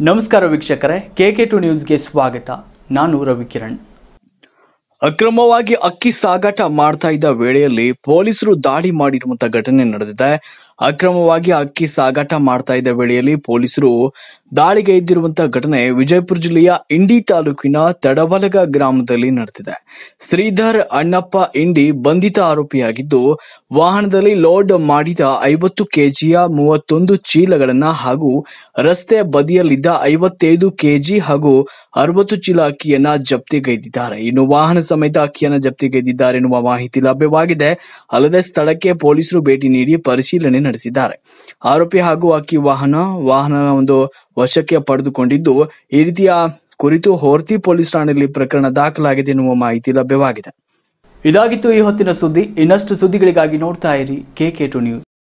ನಮಸ್ಕಾರ ವೀಕ್ಷಕರೇ K K to ನ್ಯೂಸ್ಗೆ ಸ್ವಾಗತ ನಾನು ರವಿಕಿರಣ್ ಅಕ್ರಮವಾಗಿ ಅಕ್ಕಿ ಸಾಗಾಟ ಮಾಡ್ತಾ ಇದ್ದ ವೇಳೆಯಲ್ಲಿ ಪೊಲೀಸರು ದಾಳಿ ಮಾಡಿರುವಂತ ಘಟನೆ ನಡೆದಿದೆ ಅಕ್ರಮವಾಗಿ ಅಕ್ಕಿ ಸಾಗಾಟ ಮಾಡ್ತಾ ಇದ್ದ ವೇಳೆಯಲ್ಲಿ ಪೊಲೀಸರು ದಾಳಿಗೆ ಎದ್ದಿರುವಂತ ಘಟನೆ ವಿಜಯಪುರ ಜಿಲ್ಲೆಯ ಇಂಡಿ ತಾಲೂಕಿನ ತಡಬಲಗ ಗ್ರಾಮದಲ್ಲಿ ನಡೆದಿದೆ ಶ್ರೀಧರ್ ಅಣ್ಣಪ್ಪ ಇಂಡಿ ಬಂಧಿತ ಆರೋಪಿಯಾಗಿದ್ದು ವಾಹನದಲ್ಲಿ ಲೋಡ್ ಮಾಡಿದ ಐವತ್ತು ಕೆಜಿಯ ಮೂವತ್ತೊಂದು ಚೀಲಗಳನ್ನ ಹಾಗೂ ರಸ್ತೆ ಬದಿಯಲ್ಲಿದ್ದ ಐವತ್ತೈದು ಕೆಜಿ ಹಾಗೂ ಅರವತ್ತು ಚೀಲ ಅಕ್ಕಿಯನ್ನ ಜಪ್ತಿಗೈದಿದ್ದಾರೆ ಇನ್ನು ವಾಹನ ಸಮೇತ ಅಕ್ಕಿಯನ್ನ ಜಪ್ತಿಗೈದಿದ್ದಾರೆ ಎನ್ನುವ ಮಾಹಿತಿ ಲಭ್ಯವಾಗಿದೆ ಅಲ್ಲದೆ ಸ್ಥಳಕ್ಕೆ ಪೊಲೀಸರು ಭೇಟಿ ನೀಡಿ ಪರಿಶೀಲನೆ ನಡೆಸಿದ್ದಾರೆ ಆರೋಪಿ ಹಾಗೂ ಅಕ್ಕಿ ವಾಹನ ವಾಹನ ಒಂದು ವಶಕ್ಕೆ ಪಡೆದುಕೊಂಡಿದ್ದು ಈ ರೀತಿಯ ಕುರಿತು ಹೋರ್ತಿ ಪೊಲೀಸ್ ಠಾಣೆಯಲ್ಲಿ ಪ್ರಕರಣ ದಾಖಲಾಗಿದೆ ಎನ್ನುವ ಮಾಹಿತಿ ಲಭ್ಯವಾಗಿದೆ ಇದಾಗಿತ್ತು ಈ ಹೊತ್ತಿನ ಸುದ್ದಿ ಇನ್ನಷ್ಟು ಸುದ್ದಿಗಳಿಗಾಗಿ ನೋಡ್ತಾ ಇರಿ ಕೆ ಕೆ ಟು ನ್ಯೂಸ್